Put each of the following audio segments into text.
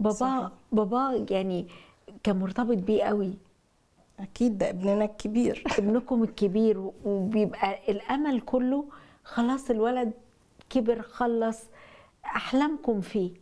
بابا صحيح. بابا يعني كان مرتبط بيه قوي اكيد ده ابننا الكبير ابنكم الكبير وبيبقى الامل كله خلاص الولد كبر خلص احلامكم فيه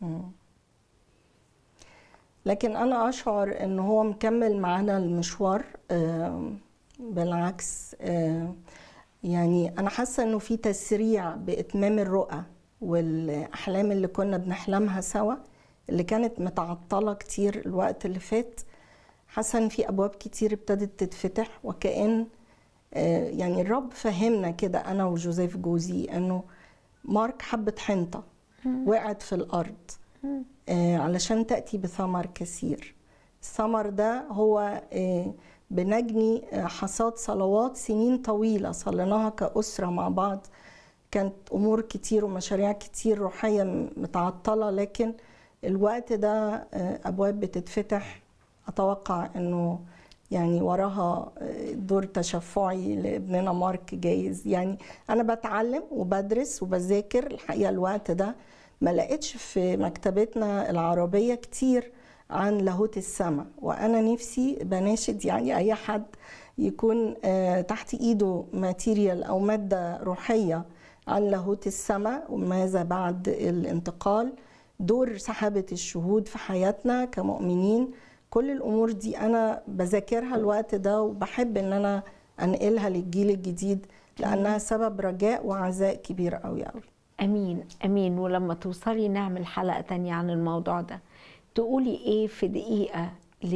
لكن انا اشعر ان هو مكمل معانا المشوار آم، بالعكس آم، يعني انا حاسه انه في تسريع باتمام الرؤى والاحلام اللي كنا بنحلمها سوا اللي كانت متعطله كتير الوقت اللي فات حاسه ان في ابواب كتير ابتدت تتفتح وكأن آه، يعني الرب فهمنا كده انا وجوزيف جوزي انه مارك حبه حنطه وقعت في الارض آه، علشان تأتي بثمر كثير الثمر ده هو آه، بنجني آه، حصاد صلوات سنين طويلة صليناها كأسرة مع بعض كانت أمور كتير ومشاريع كتير روحية م- متعطلة لكن الوقت ده آه، أبواب بتتفتح أتوقع أنه يعني وراها آه، دور تشفعي لابننا مارك جايز يعني أنا بتعلم وبدرس وبذاكر الحقيقة الوقت ده ما لقيتش في مكتبتنا العربية كتير عن لاهوت السماء وأنا نفسي بناشد يعني أي حد يكون آه، تحت إيده ماتيريال أو مادة روحية عن لاهوت السماء وماذا بعد الانتقال دور سحابة الشهود في حياتنا كمؤمنين كل الأمور دي أنا بذاكرها الوقت ده وبحب إن أنا أنقلها للجيل الجديد لأنها سبب رجاء وعزاء كبير قوي قوي امين امين ولما توصلي نعمل حلقه تانية عن الموضوع ده تقولي ايه في دقيقه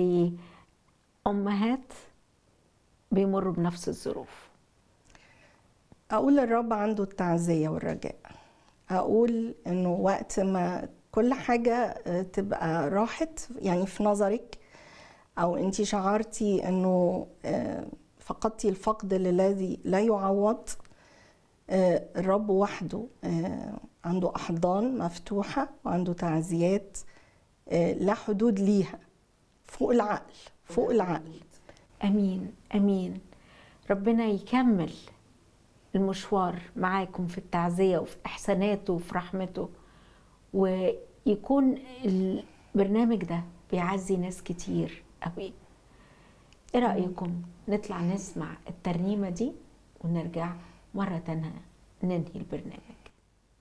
لامهات بيمروا بنفس الظروف أقول الرب عنده التعزية والرجاء أقول إنه وقت ما كل حاجة آه، تبقى راحت يعني في نظرك أو أنت شعرتي إنه آه، فقدتي الفقد الذي لا يعوض آه، الرب وحده آه، عنده أحضان مفتوحة وعنده تعزيات آه، لا حدود ليها فوق العقل فوق العقل امين امين ربنا يكمل المشوار معاكم في التعزيه وفي احساناته وفي رحمته ويكون البرنامج ده بيعزي ناس كتير قوي ايه رايكم نطلع نسمع الترنيمه دي ونرجع مره تانية ننهي البرنامج